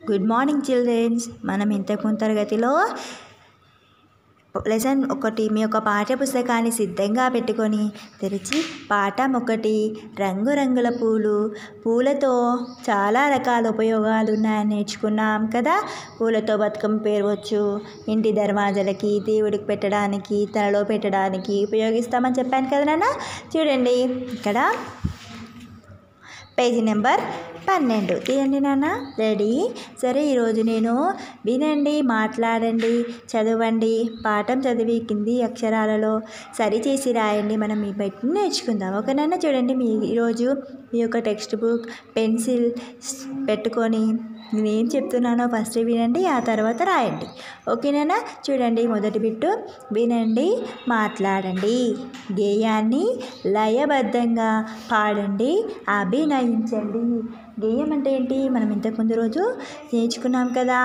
Good morning children's మనం ఇంతకు తరగతిలో లెసన్ ఒకటి మీ యొక్క పాఠ్య పుస్తకాన్ని సిద్ధంగా పెట్టుకొని తెరిచి పాఠం ఒకటి రంగురంగుల పూలు పూలతో చాలా రకాల ఉపయోగాలు ఉన్నాయని నేర్చుకున్నాం కదా పూలతో బతుకమ్మ పేరవచ్చు ఇంటి దర్వాజలకి దేవుడికి పెట్టడానికి తలలో పెట్టడానికి ఉపయోగిస్తామని చెప్పాను కదా నాన్న చూడండి ఇక్కడ పేజీ నెంబర్ పన్నెండు తీయండి నాన్న రెడీ సరే ఈరోజు నేను వినండి మాట్లాడండి చదవండి పాఠం చదివి కింది అక్షరాలలో సరిచేసి రాయండి మనం మీ బయట నేర్చుకుందాం ఓకేనా చూడండి మీ ఈరోజు మీ యొక్క టెక్స్ట్ బుక్ పెన్సిల్ పెట్టుకొని నేను ఏం చెప్తున్నానో ఫస్ట్ వినండి ఆ తర్వాత రాయండి ఓకేనా చూడండి మొదటి బిట్టు వినండి మాట్లాడండి గేయాన్ని లయబద్ధంగా పాడండి అభినయించండి గేయం అంటే ఏంటి మనం ఇంతకుముందు రోజు నేర్చుకున్నాం కదా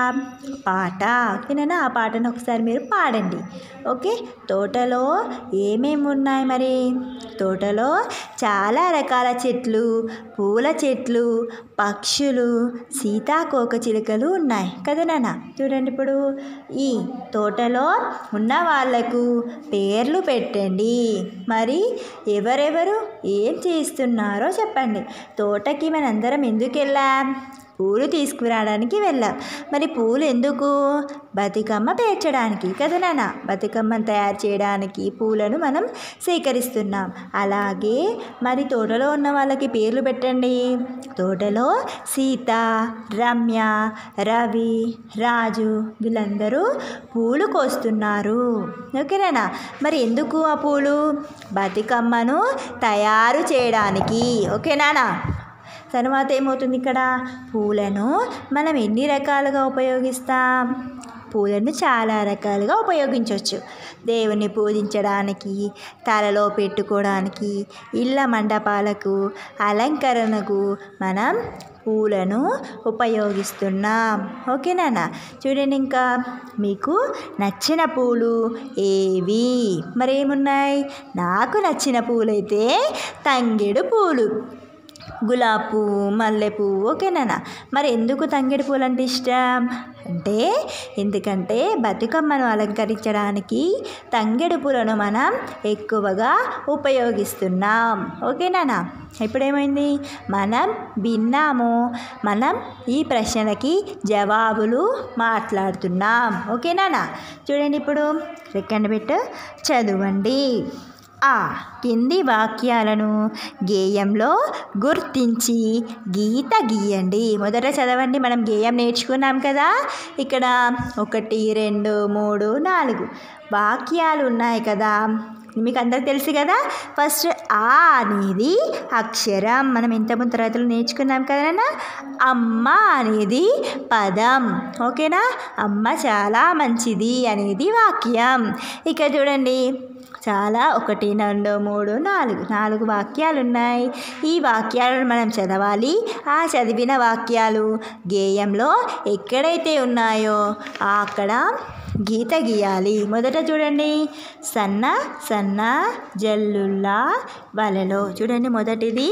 పాట ఓకేనా ఆ పాటను ఒకసారి మీరు పాడండి ఓకే తోటలో ఏమేమి ఉన్నాయి మరి తోటలో చాలా రకాల చెట్లు పూల చెట్లు పక్షులు సీతాకోక చిలుకలు ఉన్నాయి కదా నాన్న చూడండి ఇప్పుడు ఈ తోటలో ఉన్న వాళ్లకు పేర్లు పెట్టండి మరి ఎవరెవరు ఏం చేస్తున్నారో చెప్పండి తోటకి మనందరం ఎందుకు వెళ్ళాం పూలు తీసుకురావడానికి వెళ్ళాం మరి పూలు ఎందుకు బతుకమ్మ పేర్చడానికి కదా నాన్న బతుకమ్మను తయారు చేయడానికి పూలను మనం సేకరిస్తున్నాం అలాగే మరి తోటలో ఉన్న వాళ్ళకి పేర్లు పెట్టండి తోటలో సీత రమ్య రవి రాజు వీళ్ళందరూ పూలు కోస్తున్నారు ఓకేనా మరి ఎందుకు ఆ పూలు బతుకమ్మను తయారు చేయడానికి ఓకేనా తర్వాత ఏమవుతుంది ఇక్కడ పూలను మనం ఎన్ని రకాలుగా ఉపయోగిస్తాం పూలను చాలా రకాలుగా ఉపయోగించవచ్చు దేవుని పూజించడానికి తలలో పెట్టుకోవడానికి ఇళ్ళ మండపాలకు అలంకరణకు మనం పూలను ఉపయోగిస్తున్నాం ఓకేనా చూడండి ఇంకా మీకు నచ్చిన పూలు ఏవి మరేమున్నాయి నాకు నచ్చిన పూలైతే తంగెడు పూలు గులాబ్ పువ్వు మల్లె పువ్వు ఓకేనా మరి ఎందుకు తంగేడు పూలు అంటే ఇష్టం అంటే ఎందుకంటే బతుకమ్మను అలంకరించడానికి తంగేడు పూలను మనం ఎక్కువగా ఉపయోగిస్తున్నాం ఓకేనా ఇప్పుడేమైంది మనం విన్నాము మనం ఈ ప్రశ్నలకి జవాబులు మాట్లాడుతున్నాం ఓకేనా చూడండి ఇప్పుడు సెకండ్ బిట్ చదవండి ఆ కింది వాక్యాలను గేయంలో గుర్తించి గీత గీయండి మొదట చదవండి మనం గేయం నేర్చుకున్నాం కదా ఇక్కడ ఒకటి రెండు మూడు నాలుగు వాక్యాలు ఉన్నాయి కదా మీకు అందరికి తెలుసు కదా ఫస్ట్ ఆ అనేది అక్షరం మనం ఇంతకుముందు తరగతులు నేర్చుకున్నాం కదా అమ్మ అనేది పదం ఓకేనా అమ్మ చాలా మంచిది అనేది వాక్యం ఇక చూడండి చాలా ఒకటి రెండు మూడు నాలుగు నాలుగు వాక్యాలు ఉన్నాయి ఈ వాక్యాలను మనం చదవాలి ఆ చదివిన వాక్యాలు గేయంలో ఎక్కడైతే ఉన్నాయో అక్కడ గీత గీయాలి మొదట చూడండి సన్న సన్న జల్లుల్లా వలలో చూడండి మొదటిది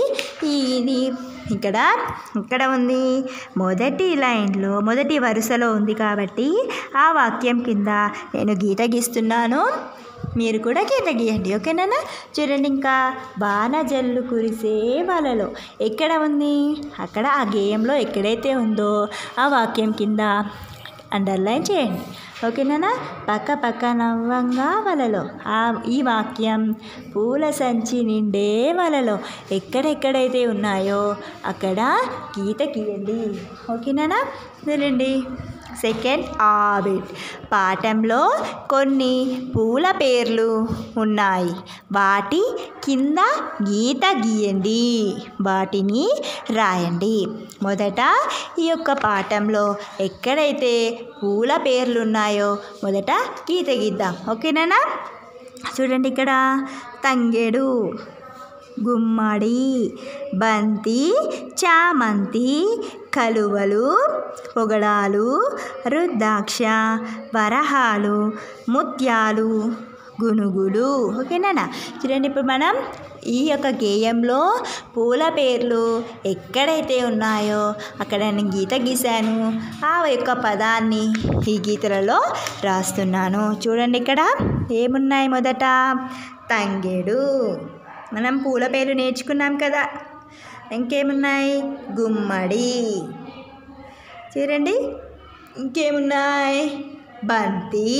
ఇది ఇక్కడ ఇక్కడ ఉంది మొదటి లైన్లో మొదటి వరుసలో ఉంది కాబట్టి ఆ వాక్యం కింద నేను గీత గీస్తున్నాను మీరు కూడా గీత గీయండి ఓకేనా చూడండి ఇంకా బాణ జల్లు కురిసే వలలో ఎక్కడ ఉంది అక్కడ ఆ గేయంలో ఎక్కడైతే ఉందో ఆ వాక్యం కింద అండర్లైన్ చేయండి ఓకేనా పక్క పక్క నవ్వంగా వలలో ఆ ఈ వాక్యం పూల సంచి నిండే వలలో ఎక్కడెక్కడైతే ఉన్నాయో అక్కడ గీత గీయండి ఓకేనా చూడండి సెకండ్ ఆబిట్ పాఠంలో కొన్ని పూల పేర్లు ఉన్నాయి వాటి కింద గీత గీయండి వాటిని రాయండి మొదట ఈ యొక్క పాఠంలో ఎక్కడైతే పూల పేర్లు ఉన్నాయో మొదట గీత గీద్దాం ఓకేనా చూడండి ఇక్కడ తంగేడు గుమ్మడి బంతి చామంతి కలువలు పొగడాలు రుద్రాక్ష వరహాలు ముత్యాలు గునుగులు ఓకేనా చూడండి ఇప్పుడు మనం ఈ యొక్క గేయంలో పూల పేర్లు ఎక్కడైతే ఉన్నాయో అక్కడ నేను గీత గీశాను ఆ యొక్క పదాన్ని ఈ గీతలలో రాస్తున్నాను చూడండి ఇక్కడ ఏమున్నాయి మొదట తంగేడు మనం పూల పేర్లు నేర్చుకున్నాం కదా ఇంకేమున్నాయి గుమ్మడి చూడండి ఇంకేమున్నాయి బంతి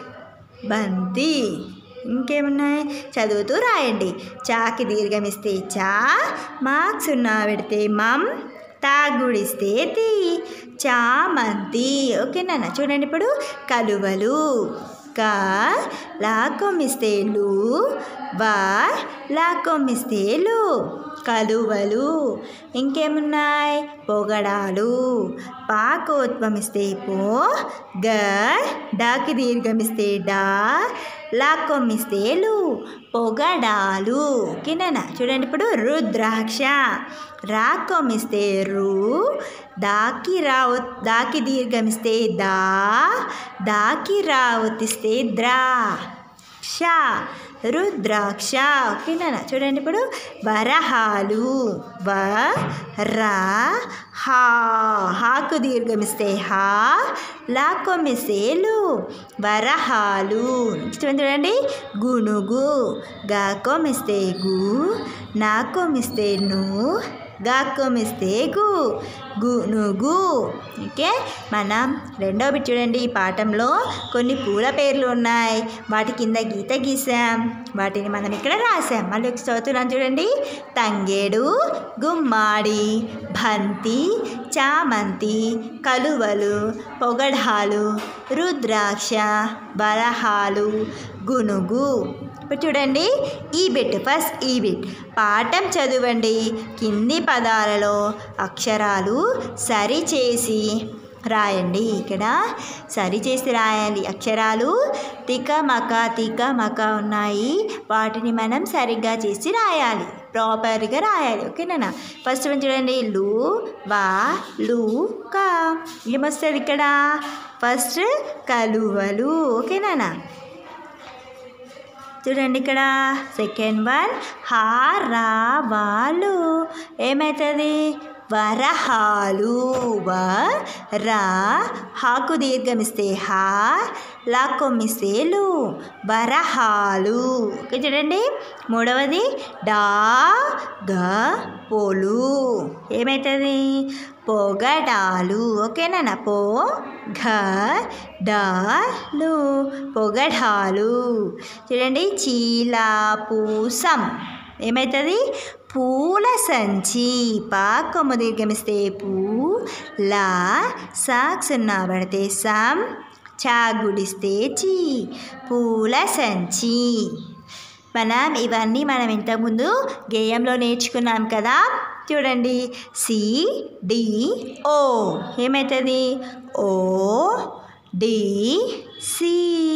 బంతి ఇంకేమున్నాయి చదువుతూ రాయండి చాకి దీర్ఘమిస్తే చా మార్క్స్ ఉన్నా పెడితే మమ్ తాగుడిస్తే తీ చామంతి ఓకేనా చూడండి ఇప్పుడు కలువలు క లాకొమ్మిస్తే లు వా లాకొమ్మిస్తే లు కలువలు ఇంకేమున్నాయి పొగడాలు పాకోత్వమిస్తే పో గ డాకి దీర్ఘమిస్తే డా లాక్కొమ్మిస్తే లు పొగడాలు ఓకేనా చూడండి ఇప్పుడు రుద్రాక్ష రాకొమ్మిస్తే రు దాకి రావు దాకి దీర్ఘమిస్తే దా దాకి రావతిస్తే ద్రా క్ష రుద్రాక్ష ఓకేనా చూడండి ఇప్పుడు వరహాలు వ రా హా హాకు దీర్ఘమిస్తే హా లాకొమ్మిస్తే లు వరహాలు నెక్స్ట్ వన్ చూడండి గునుగు గాకొమ్మిస్తే గు నాకొమ్మిస్తే ను గాకొమ్మిస్తే గు గునుగు ఓకే మనం రెండో బిట్ చూడండి ఈ పాఠంలో కొన్ని పూల పేర్లు ఉన్నాయి వాటి కింద గీత గీసాం వాటిని మనం ఇక్కడ రాసాం మళ్ళీ ఒకసారి చదువుతున్నాం చూడండి తంగేడు గుమ్మాడి బంతి చామంతి కలువలు పొగడాలు రుద్రాక్ష వరహాలు గునుగు ఇప్పుడు చూడండి ఈ బిట్ ఫస్ట్ ఈ బిట్ పాఠం చదవండి కింది పదాలలో అక్షరాలు సరిచేసి రాయండి ఇక్కడ సరిచేసి రాయాలి అక్షరాలు తిక మక తిక మక ఉన్నాయి వాటిని మనం సరిగ్గా చేసి రాయాలి ప్రాపర్గా రాయాలి ఓకేనా ఫస్ట్ వన్ చూడండి లు వా లు కా ఏమొస్తుంది ఇక్కడ ఫస్ట్ కలువలు ఓకేనా చూడండి ఇక్కడ సెకండ్ వన్ హారావాలు ఏమవుతుంది వరహాలు వ రా హాకు దీర్ఘమిస్తే హా లాక్కొమ్మిస్తే లు వరహాలు ఓకే చూడండి మూడవది డా గ పోలు ఏమవుతుంది పొగడాలు ఓకేనా పో ఘ డాలు పొగడాలు చూడండి చీలా పూసం ఏమవుతుంది పూల సంచి పాకము దీర్ఘమిస్తే పూ లా సాక్స్ ఉన్నా పడితే సం చాగుడిస్తే చీ పూల సంచి మనం ఇవన్నీ మనం ఇంతకుముందు గేయంలో నేర్చుకున్నాం కదా చూడండి సి డి ఓ ఏమవుతుంది ఓ డి సి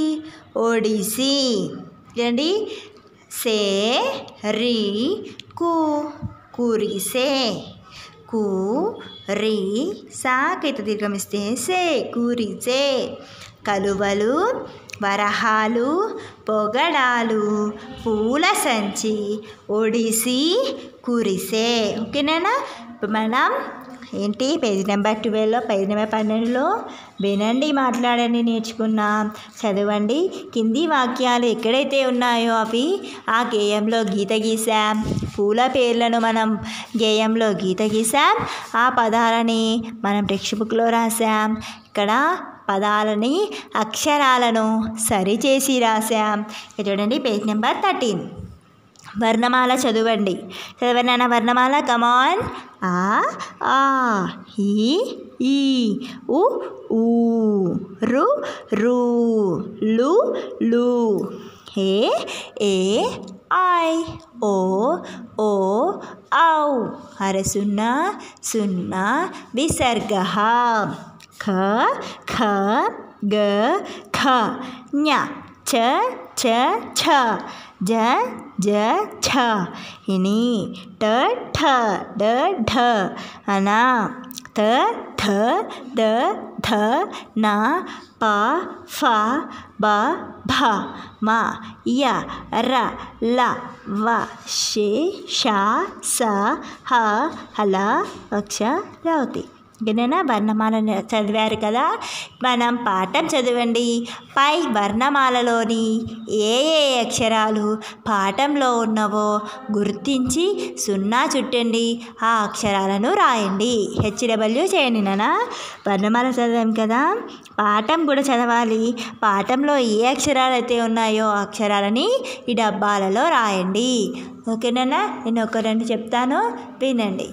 ఒడిసి చూడండి సే రి కు కురిసే కు రి సాకైతే దీర్ఘమిస్తే సే కురిసే కలువలు వరహాలు పొగడాలు పూల సంచి ఒడిసి కురిసే ఓకేనా ఇప్పుడు మనం ఏంటి పేజీ నెంబర్ ట్వెల్వ్లో పేజీ నెంబర్ పన్నెండులో వినండి మాట్లాడండి నేర్చుకున్నాం చదవండి కింది వాక్యాలు ఎక్కడైతే ఉన్నాయో అవి ఆ గేయంలో గీత గీసాం పూల పేర్లను మనం గేయంలో గీత గీసాం ఆ పదాలని మనం టెక్స్ట్ బుక్లో రాసాం ఇక్కడ పదాలని అక్షరాలను సరిచేసి రాసాం ఇక్కడ చూడండి పేజ్ నెంబర్ థర్టీన్ వర్ణమాల చదవండి చదవండి అన్న వర్ణమాల కమాన్ ఆ ఆ ఈ ఈ ఉ ఊ రు రు లు లు హే ఏ ఐ ఓ ఓ ఔ అర సున్నా సున్నా విసర్గ ఖ ఖ గ ఖ ఞ చ చ ఛ జ జ ఛ ఇని ట ఠ డ ఢ అన త థ ద ధ న ప ఫ బ భ మ య ర ల వ షే ష స హ హల అక్ష రవతి ఓకేనా వర్ణమాలను చదివారు కదా మనం పాఠం చదవండి పై వర్ణమాలలోని ఏ ఏ అక్షరాలు పాఠంలో ఉన్నవో గుర్తించి సున్నా చుట్టండి ఆ అక్షరాలను రాయండి హెచ్డబ్ల్యూ చేయండి నాన్న వర్ణమాల చదివాం కదా పాఠం కూడా చదవాలి పాఠంలో ఏ అక్షరాలు అయితే ఉన్నాయో ఆ అక్షరాలని ఈ డబ్బాలలో రాయండి ఓకేనా నేను ఒక రెండు చెప్తాను వినండి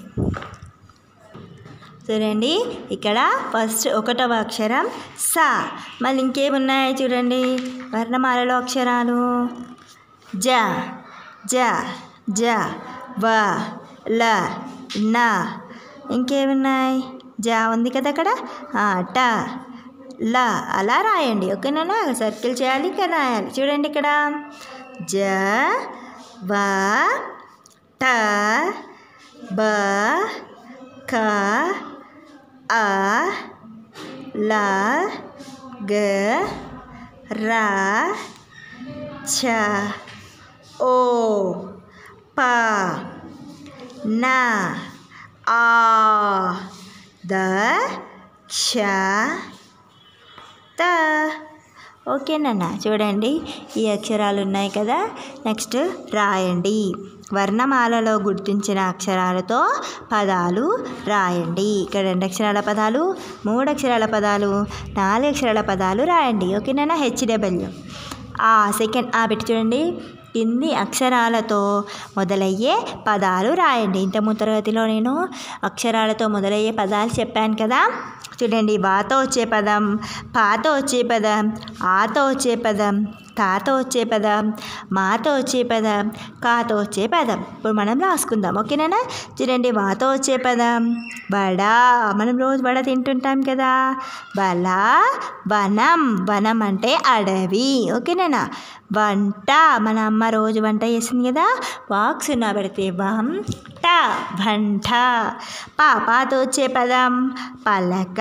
చూడండి ఇక్కడ ఫస్ట్ ఒకటవ అక్షరం సా మళ్ళీ ఇంకేమున్నాయో చూడండి వర్ణమాలలో అక్షరాలు జ జ జ వ ల న ఇంకేమున్నాయి జ ఉంది కదా అక్కడ ఆ, ట ల అలా రాయండి ఓకేనా సర్కిల్ చేయాలి ఇక్కడ రాయాలి చూడండి ఇక్కడ జ వ ట బ క ఆ ల గ ర చ ఓ ప న ఆ ద క్ష త ఓకేనన్నా చూడండి ఈ అక్షరాలు ఉన్నాయి కదా నెక్స్ట్ రాయండి వర్ణమాలలో గుర్తించిన అక్షరాలతో పదాలు రాయండి ఇక్కడ రెండు అక్షరాల పదాలు మూడు అక్షరాల పదాలు నాలుగు అక్షరాల పదాలు రాయండి ఓకేనా హెచ్డబ్ల్యూ ఆ సెకండ్ ఆ పెట్టి చూడండి కింది అక్షరాలతో మొదలయ్యే పదాలు రాయండి ఇంత ముందు తరగతిలో నేను అక్షరాలతో మొదలయ్యే పదాలు చెప్పాను కదా చూడండి వాతో వచ్చే పదం పాతో వచ్చే పదం ఆతో వచ్చే పదం తాతో వచ్చే పదం మాతో వచ్చే పదం కాతో వచ్చే పదం ఇప్పుడు మనం రాసుకుందాం ఓకేనా చూడండి వాతో వచ్చే పదం బడా మనం రోజు బడ తింటుంటాం కదా బల వనం వనం అంటే అడవి ఓకేనా వంట మన అమ్మ రోజు వంట చేసింది కదా వాక్ సున్నా పెడితే వం ట వంట పాపాతో వచ్చే పదం పలక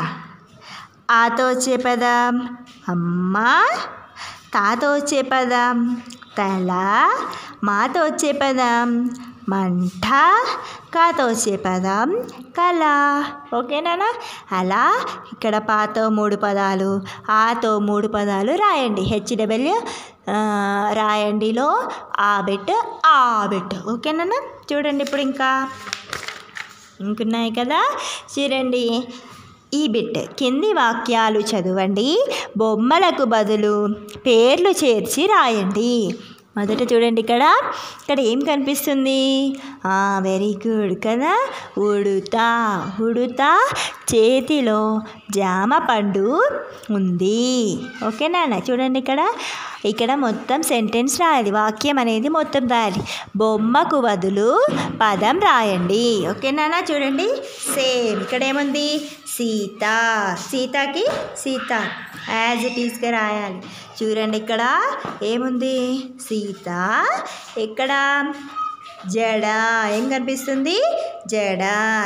ఆతో వచ్చే పదం అమ్మ తాతో వచ్చే పదం తల మాతో వచ్చే పదం మంట కాతో వచ్చే పదం కళ ఓకేనా అలా ఇక్కడ పాతో మూడు పదాలు ఆతో మూడు పదాలు రాయండి హెచ్డబ్ల్యూ రాయండిలో ఆ బెట్ ఆ బెట్ ఓకేనా చూడండి ఇప్పుడు ఇంకా ఇంకున్నాయి కదా చూడండి ఈ బిట్ కింది వాక్యాలు చదవండి బొమ్మలకు బదులు పేర్లు చేర్చి రాయండి మొదట చూడండి ఇక్కడ ఇక్కడ ఏం కనిపిస్తుంది వెరీ గుడ్ కదా ఉడుతా ఉడుతా చేతిలో జామ పండు ఉంది ఓకేనా చూడండి ఇక్కడ ఇక్కడ మొత్తం సెంటెన్స్ రాయాలి వాక్యం అనేది మొత్తం రాయాలి బొమ్మకు బదులు పదం రాయండి ఓకేనా చూడండి సేమ్ ఇక్కడ ఏముంది సీత సీతకి సీత యాజ్ ఇట్ ఈస్గా రాయాలి చూడండి ఇక్కడ ఏముంది సీత ఇక్కడ జడ ఏం కనిపిస్తుంది జడ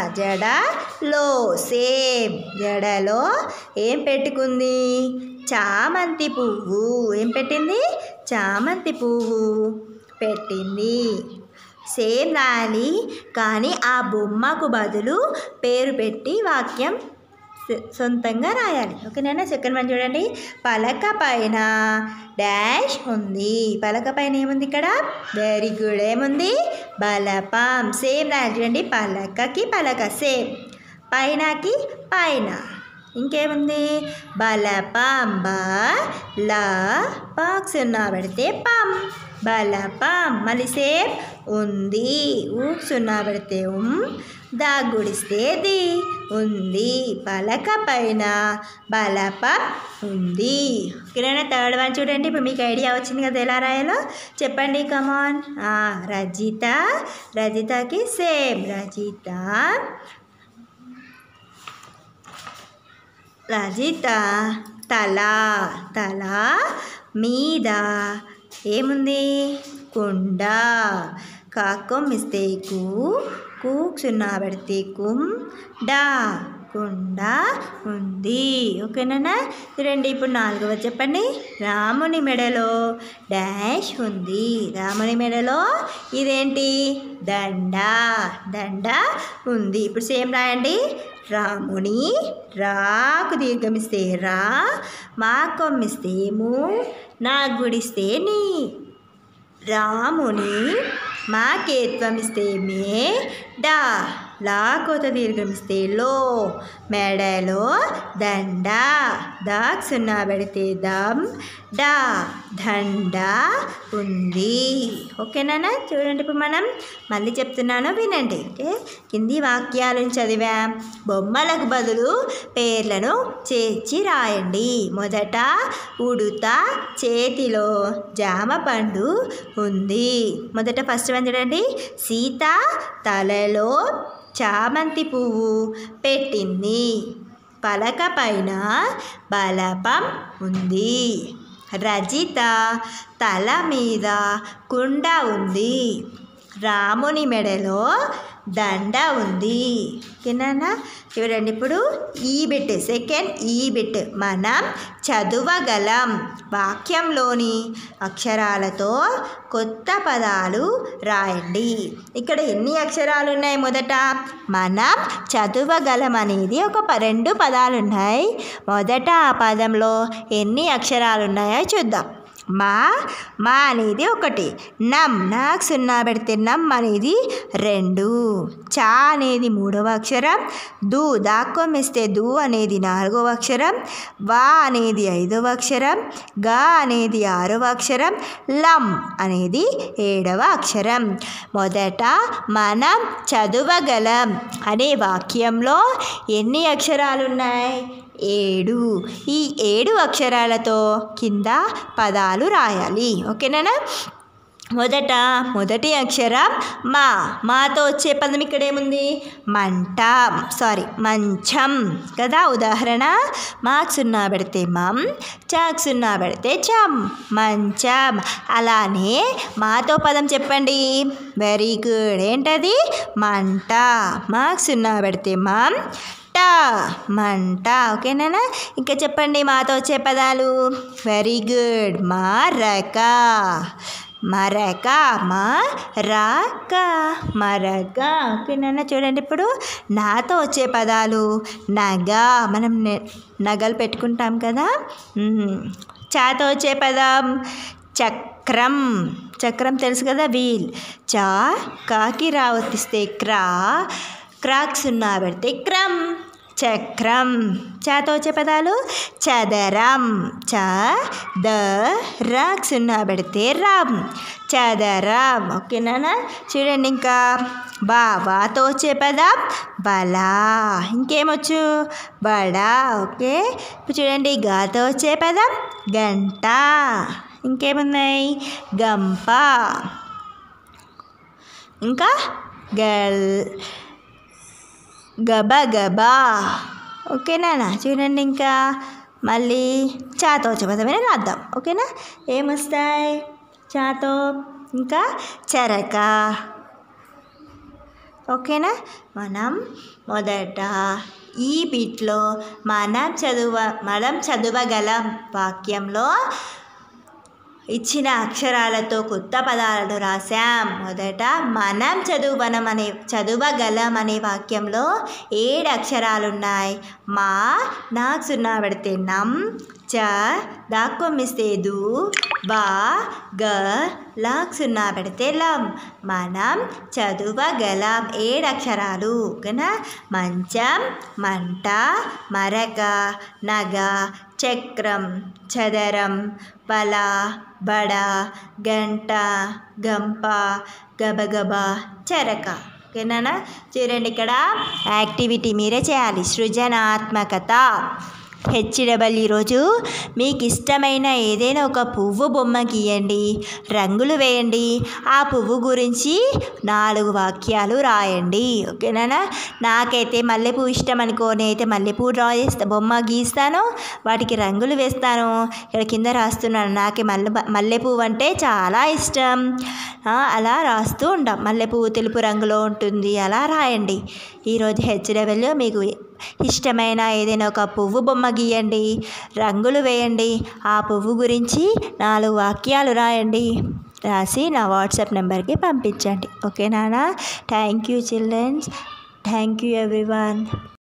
జడలో సేమ్ జడలో ఏం పెట్టుకుంది చామంతి పువ్వు ఏం పెట్టింది చామంతి పువ్వు పెట్టింది సేమ్ రాయాలి కానీ ఆ బొమ్మకు బదులు పేరు పెట్టి వాక్యం సొ- సొంతంగా రాయాలి ఓకేనా సెకండ్ వన్ చూడండి పలక పైన డాష్ ఉంది పలక పైన ఏముంది ఇక్కడ వెరీ గుడ్ ఏముంది బలపం సేమ్ రాయాలి చూడండి పలకకి పలక సేమ్ పైనకి పైన ఇంకేముంది బలపం బ ల బాక్స్ సున్నా పెడితే పం బలపం మళ్ళీ సేమ్ ఉంది ఊ సున్నా పెడితే ఉమ్ దా గుడిస్తే ది ఉంది పలక పైన బలపం ఉంది ఓకేనా థర్డ్ వన్ చూడండి ఇప్పుడు మీకు ఐడియా వచ్చింది కదా ఎలా రాయాలో చెప్పండి కమాన్ రజిత రజితకి సేమ్ రజిత రజిత తల తల మీద ఏముంది కుండ కాకం మిస్తేకు కూక్ సున్నా పెడితే కుమ్ డా కుండ ఉంది ఓకేనా రండి ఇప్పుడు నాలుగవ చెప్పండి రాముని మెడలో డాష్ ఉంది రాముని మెడలో ఇదేంటి దండ దండ ఉంది ఇప్పుడు సేమ్ రాయండి రాముని రాకు దీర్ఘమిస్తే రా మా కొమ్మిస్తే ము నా గుడిస్తే నీ రాముని మా కేత్వమిస్తే మే డా లా కోత దీర్ఘమిస్తే లో మెడలో దండ దాక్ సున్నా పెడితే దమ్ డా దండ ఉంది ఓకేనా చూడండి ఇప్పుడు మనం మళ్ళీ చెప్తున్నాను వినండి ఓకే కింది వాక్యాలను చదివాం బొమ్మలకు బదులు పేర్లను చేర్చి రాయండి మొదట ఉడుత చేతిలో జామ పండు ఉంది మొదట ఫస్ట్ వన్ చూడండి సీత తలలో చామంతి పువ్వు పెట్టింది పలక పైన బలపం ఉంది రజిత తల మీద కుండ ఉంది రాముని మెడలో దండ ఉంది ఓకేనా చూడండి ఇప్పుడు ఈ బిట్ సెకండ్ ఈ బిట్ మనం చదవగలం వాక్యంలోని అక్షరాలతో కొత్త పదాలు రాయండి ఇక్కడ ఎన్ని అక్షరాలు ఉన్నాయి మొదట మనం చదవగలం అనేది ఒక ప- రెండు పదాలు ఉన్నాయి మొదట ఆ పదంలో ఎన్ని అక్షరాలు ఉన్నాయో చూద్దాం మా మా అనేది ఒకటి నమ్ నాకు సున్నా పెడితే నమ్ అనేది రెండు చా అనేది మూడవ అక్షరం దు దాక్కొమ్మిస్తే దు అనేది నాలుగవ అక్షరం వా అనేది ఐదవ అక్షరం గా అనేది ఆరవ అక్షరం లం అనేది ఏడవ అక్షరం మొదట మనం చదవగలం అనే వాక్యంలో ఎన్ని అక్షరాలు ఉన్నాయి ఏడు ఈ ఏడు అక్షరాలతో కింద పదాలు రాయాలి ఓకేనా మొదట మొదటి అక్షరం మా మాతో వచ్చే పదం ఇక్కడ ఏముంది మంట సారీ మంచం కదా ఉదాహరణ మాకు సున్నా పెడితే మమ్ చాక్ సున్నా పెడితే చమ్ మంచం అలానే మాతో పదం చెప్పండి వెరీ గుడ్ ఏంటది మంట మాకు సున్నా పెడితే మమ్ టా మంట ఓకేనా ఇంకా చెప్పండి మాతో వచ్చే పదాలు వెరీ గుడ్ మరక మరక మరక మరక ఓకేనా చూడండి ఇప్పుడు నాతో వచ్చే పదాలు నగ మనం నె- నగలు పెట్టుకుంటాం కదా మ్మ్. చాతో వచ్చే పదం చక్రం చక్రం తెలుసు కదా వీల్ చా కాకి రావతిస్తే క్రా క్రాక్ సున్నా పెడితే క్రమ్ చక్రం చాతో వచ్చే పదాలు చదరం చ ద రాక్ సున్నా పెడితే రమ్ చదరం ఓకేనా చూడండి ఇంకా బా వాతో వచ్చే పదం బలా ఇంకేమొచ్చు బడా ఓకే ఇప్పుడు చూడండి గాతో వచ్చే పదం గంట ఇంకేమున్నాయి గంప ఇంకా గల్ గబగబా ఓకేనా చూడండి ఇంకా మళ్ళీ చాతో చెప్పదమైన రాద్దాం ఓకేనా ఏమొస్తాయి చాతో ఇంకా చెరక ఓకేనా మనం మొదట ఈ బిట్లో మనం చదువ మనం చదవగలం వాక్యంలో ఇచ్చిన అక్షరాలతో కొత్త పదాలను రాశాం మొదట మనం చదువనం అనే చదవగలం అనే వాక్యంలో ఏడు అక్షరాలు ఉన్నాయి మా నాకు సున్నా పెడితే నమ్ చ దాక్కొమ్మిస్తే దు బా గ లాక్ సున్నా పెడితే లం మనం చదవగలం ఏడు అక్షరాలు ఓకేనా మంచం మంట మరక నగ చక్రం చదరం బల బడ గంట గంప గబగబ చెరక ఓకేనా చూడండి ఇక్కడ యాక్టివిటీ మీరే చేయాలి సృజనాత్మకత హెచ్డబల్ ఈరోజు మీకు ఇష్టమైన ఏదైనా ఒక పువ్వు బొమ్మ గీయండి రంగులు వేయండి ఆ పువ్వు గురించి నాలుగు వాక్యాలు రాయండి ఓకేనా నాకైతే మల్లెపూ ఇష్టం అనుకో నేనైతే మల్లెపూ డ్రా చేస్తా బొమ్మ గీస్తాను వాటికి రంగులు వేస్తాను ఇక్కడ కింద రాస్తున్నాను నాకు మల్లె మల్లెపువ్వు అంటే చాలా ఇష్టం ఆ, అలా రాస్తూ ఉంటాం మల్లెపువ్వు తెలుపు రంగులో ఉంటుంది అలా రాయండి ఈరోజు హెచ్డబల్ మీకు ఇష్టమైన ఏదైనా ఒక పువ్వు బొమ్మ గీయండి రంగులు వేయండి ఆ పువ్వు గురించి నాలుగు వాక్యాలు రాయండి రాసి నా వాట్సాప్ నెంబర్కి పంపించండి ఓకేనా thank you children's thank you everyone